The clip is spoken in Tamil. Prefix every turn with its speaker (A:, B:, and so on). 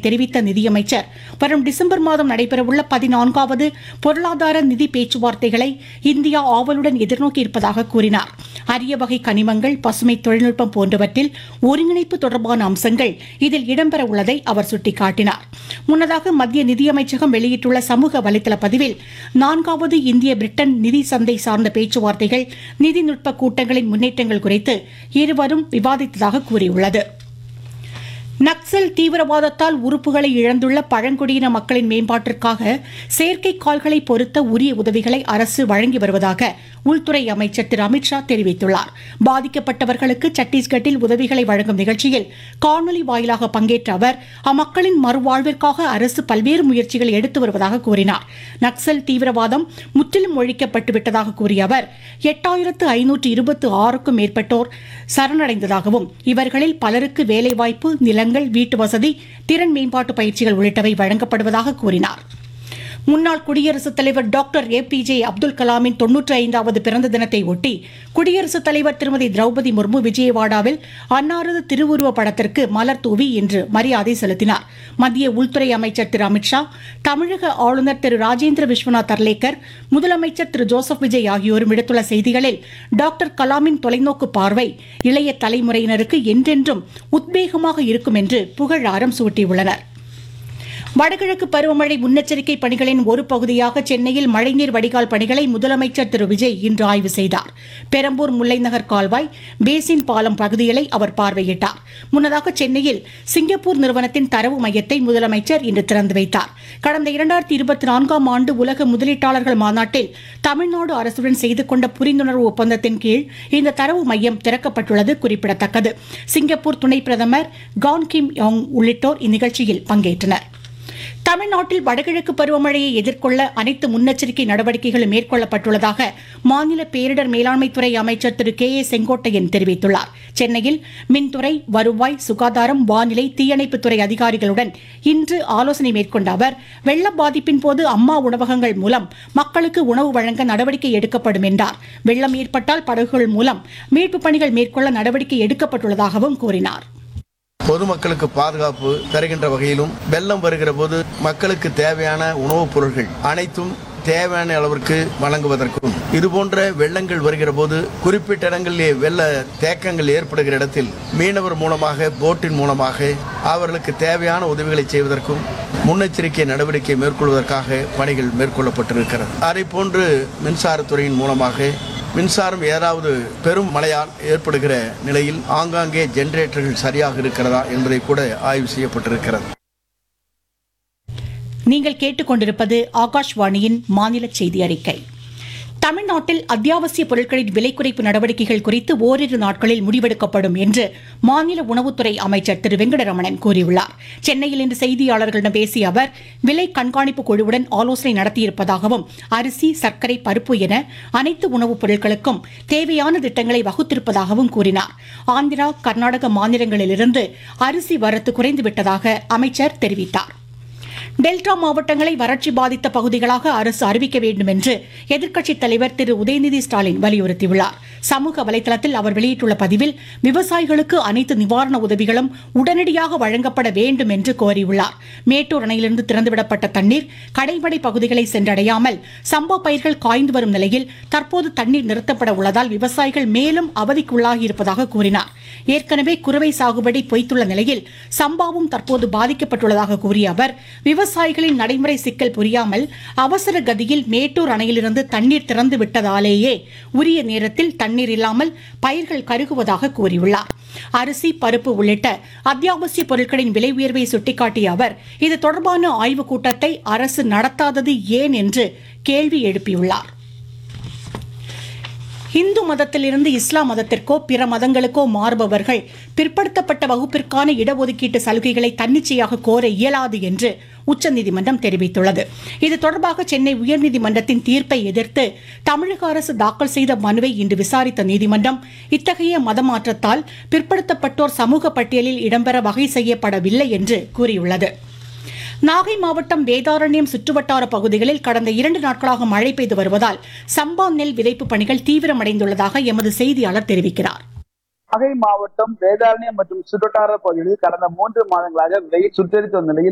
A: தெரிவித்த நிதியமைச்சர் வரும் டிசம்பர் மாதம் நடைபெறவுள்ள பதினான்காவது பொருளாதார நிதி பேச்சுவார்த்தைகளை இந்தியா ஆவலுடன் எதிர்நோக்கி இருப்பதாக கூறினார் அரிய வகை கனிமங்கள் பசுமை தொழில்நுட்பம் போன்றவற்றில் ஒருங்கிணைப்பு தொடர்பான அம்சங்கள் இதில் இடம்பெற உள்ளதை அவர் சுட்டிக்காட்டினார் முன்னதாக மத்திய நிதியமைச்சகம் வெளியிட்டுள்ள சமூக வலைதள பதிவில் நான்காவது இந்திய பிரிட்டன் நிதி சந்தை சார்ந்த பேச்சுவார்த்தைகள் நிதிநுட்ப கூட்டங்களின் முன்னேற்றங்கள் குறித்து இருவரும் விவாதித்ததாக கூறியுள்ளது நக்சல் தீவிரவாதத்தால் உறுப்புகளை இழந்துள்ள பழங்குடியின மக்களின் மேம்பாட்டிற்காக செயற்கை கால்களை பொருத்த உரிய உதவிகளை அரசு வழங்கி வருவதாக உள்துறை அமைச்சர் திரு அமித்ஷா தெரிவித்துள்ளார் பாதிக்கப்பட்டவர்களுக்கு சத்தீஸ்கட்டில் உதவிகளை வழங்கும் நிகழ்ச்சியில் காணொலி வாயிலாக பங்கேற்ற அவர் அம்மக்களின் மறுவாழ்விற்காக அரசு பல்வேறு முயற்சிகளை எடுத்து வருவதாக கூறினார் நக்சல் தீவிரவாதம் முற்றிலும் ஒழிக்கப்பட்டு விட்டதாக கூறிய அவர் எட்டாயிரத்து ஐநூற்று இருபத்தி ஆறுக்கும் மேற்பட்டோர் சரணடைந்ததாகவும் இவர்களில் பலருக்கு வேலைவாய்ப்பு நிலங்கள் வீட்டு வசதி திறன் மேம்பாட்டு பயிற்சிகள் உள்ளிட்டவை வழங்கப்படுவதாக கூறினார் முன்னாள் குடியரசுத் தலைவர் doctor A P J Abdul கலாமின் தொன்னூற்றி ஐந்தாவது பிறந்த தினத்தை ஒட்டி குடியரசுத் தலைவர் திருமதி திரௌபதி முர்மு விஜயவாடாவில் அன்னாரது திருவுருவ படத்திற்கு மலர் தூவி இன்று மரியாதை செலுத்தினார் மத்திய உள்துறை அமைச்சர் திரு அமித்ஷா தமிழக ஆளுநர் திரு ராஜேந்திர விஸ்வநாத் அர்லேக்கர் முதலமைச்சர் திரு ஜோசப் விஜய் ஆகியோரும் விடுத்துள்ள செய்திகளில் டாக்டர் கலாமின் தொலைநோக்கு பார்வை இளைய தலைமுறையினருக்கு என்றென்றும் உத்வேகமாக இருக்கும் என்று புகழாரம் சூட்டியுள்ளனர் வடகிழக்கு பருவமழை முன்னெச்சரிக்கை பணிகளின் ஒரு பகுதியாக சென்னையில் மழைநீர் வடிகால் பணிகளை முதலமைச்சர் திரு விஜய் இன்று ஆய்வு செய்தார் பெரம்பூர் முல்லைநகர் கால்வாய் பேசின் பாலம் பகுதிகளை அவர் பார்வையிட்டார் முன்னதாக சென்னையில் சிங்கப்பூர் நிறுவனத்தின் தரவு மையத்தை முதலமைச்சர் இன்று திறந்து வைத்தார் கடந்த இரண்டாயிரத்தி இருபத்தி நான்காம் ஆண்டு உலக முதலீட்டாளர்கள் மாநாட்டில் தமிழ்நாடு அரசுடன் செய்து கொண்ட புரிந்துணர்வு ஒப்பந்தத்தின் கீழ் இந்த தரவு மையம் திறக்கப்பட்டுள்ளது குறிப்பிடத்தக்கது சிங்கப்பூர் துணை பிரதமர் கான் கிம் யோங் உள்ளிட்டோர் இந்நிகழ்ச்சியில் பங்கேற்றனர் தமிழ்நாட்டில் வடகிழக்கு பருவமழையை எதிர்கொள்ள அனைத்து முன்னெச்சரிக்கை நடவடிக்கைகளும் மேற்கொள்ளப்பட்டுள்ளதாக மாநில பேரிடர் மேலாண்மைத்துறை அமைச்சர் திரு கே ஏ செங்கோட்டையன் தெரிவித்துள்ளார் சென்னையில் மின்துறை வருவாய் சுகாதாரம் வானிலை தீயணைப்புத்துறை அதிகாரிகளுடன் இன்று ஆலோசனை மேற்கொண்ட அவர் வெள்ள பாதிப்பின் போது அம்மா உணவகங்கள் மூலம் மக்களுக்கு உணவு வழங்க நடவடிக்கை எடுக்கப்படும் என்றார் வெள்ளம் ஏற்பட்டால் படகுகள் மூலம் மீட்புப் பணிகள் மேற்கொள்ள நடவடிக்கை எடுக்கப்பட்டுள்ளதாகவும் கூறினார்
B: பொதுமக்களுக்கு பாதுகாப்பு தருகின்ற வகையிலும் வெள்ளம் வருகிற போது மக்களுக்கு தேவையான உணவுப் பொருட்கள் அனைத்தும் தேவையான அளவிற்கு வழங்குவதற்கும் இதுபோன்ற வெள்ளங்கள் வருகிற போது குறிப்பிட்ட இடங்களிலே வெள்ள தேக்கங்கள் ஏற்படுகிற இடத்தில் மீனவர் மூலமாக போட்டின் மூலமாக அவர்களுக்கு தேவையான உதவிகளை செய்வதற்கும் முன்னெச்சரிக்கை நடவடிக்கை மேற்கொள்வதற்காக பணிகள் மேற்கொள்ளப்பட்டிருக்கிறது அதை போன்று மின்சாரத்துறையின் மூலமாக மின்சாரம் ஏதாவது பெரும் மழையால் ஏற்படுகிற நிலையில் ஆங்காங்கே ஜெனரேட்டர்கள் சரியாக இருக்கிறதா என்பதை கூட ஆய்வு செய்யப்பட்டிருக்கிறது
A: நீங்கள் கேட்டுக்கொண்டிருப்பது ஆகாஷ்வாணியின் மாநில செய்தி அறிக்கை தமிழ்நாட்டில் அத்தியாவசிய பொருட்களின் விலை குறைப்பு நடவடிக்கைகள் குறித்து ஓரிரு நாட்களில் முடிவெடுக்கப்படும் என்று மாநில உணவுத்துறை அமைச்சர் திரு வெங்கடரமணன் கூறியுள்ளார் சென்னையில் இன்று செய்தியாளர்களிடம் பேசிய அவர் விலை கண்காணிப்பு குழுவுடன் ஆலோசனை நடத்தியிருப்பதாகவும் அரிசி சர்க்கரை பருப்பு என அனைத்து உணவுப் பொருட்களுக்கும் தேவையான திட்டங்களை வகுத்திருப்பதாகவும் கூறினார் ஆந்திரா கர்நாடக மாநிலங்களிலிருந்து அரிசி வரத்து குறைந்துவிட்டதாக அமைச்சர் தெரிவித்தார் டெல்டா மாவட்டங்களை வறட்சி பாதித்த பகுதிகளாக அரசு அறிவிக்க வேண்டும் என்று எதிர்க்கட்சித் தலைவர் திரு உதயநிதி ஸ்டாலின் வலியுறுத்தியுள்ளார் சமூக வலைதளத்தில் அவர் வெளியிட்டுள்ள பதிவில் விவசாயிகளுக்கு அனைத்து நிவாரண உதவிகளும் உடனடியாக வழங்கப்பட வேண்டும் என்று கோரியுள்ளார் மேட்டூர் அணையிலிருந்து திறந்துவிடப்பட்ட தண்ணீர் கடைமடை பகுதிகளை சென்றடையாமல் சம்பா பயிர்கள் காய்ந்து வரும் நிலையில் தற்போது தண்ணீர் நிறுத்தப்பட உள்ளதால் விவசாயிகள் மேலும் அவதிக்குள்ளாகி இருப்பதாக கூறினார் ஏற்கனவே குறுவை சாகுபடி பொய்த்துள்ள நிலையில் சம்பாவும் தற்போது பாதிக்கப்பட்டுள்ளதாக கூறிய அவர் விவசாயிகளின் நடைமுறை சிக்கல் புரியாமல் அவசர கதியில் மேட்டூர் அணையிலிருந்து தண்ணீர் திறந்து விட்டதாலேயே உரிய நேரத்தில் தண்ணீர் இல்லாமல் பயிர்கள் கருகுவதாக கூறியுள்ளார் அரிசி பருப்பு உள்ளிட்ட அத்தியாவசிய பொருட்களின் விலை உயர்வை சுட்டிக்காட்டிய அவர் இது தொடர்பான ஆய்வுக் கூட்டத்தை அரசு நடத்தாதது ஏன் என்று கேள்வி எழுப்பியுள்ளார் இந்து மதத்திலிருந்து இஸ்லாம் மதத்திற்கோ பிற மதங்களுக்கோ மாறுபவர்கள் பிற்படுத்தப்பட்ட வகுப்பிற்கான இடஒதுக்கீட்டு சலுகைகளை தன்னிச்சையாக கோர இயலாது என்று உச்சநீதிமன்றம் தெரிவித்துள்ளது இது தொடர்பாக சென்னை உயர்நீதிமன்றத்தின் தீர்ப்பை எதிர்த்து தமிழக அரசு தாக்கல் செய்த மனுவை இன்று விசாரித்த நீதிமன்றம் இத்தகைய மதமாற்றத்தால் பிற்படுத்தப்பட்டோர் சமூக பட்டியலில் இடம்பெற வகை செய்யப்படவில்லை என்று கூறியுள்ளது நாகை மாவட்டம் வேதாரண்யம் சுற்றுவட்டார பகுதிகளில் கடந்த இரண்டு நாட்களாக மழை பெய்து வருவதால் சம்பா நெல் விதைப்பு பணிகள் தீவிரமடைந்துள்ளதாக எமது செய்தியாளர் தெரிவிக்கிறார்
C: நாகை மாவட்டம் வேதாரண்யம் மற்றும் சுற்றுவட்டார பகுதிகளில் கடந்த மூன்று மாதங்களாக வெயில் சுட்டரித்து வந்த நிலையில்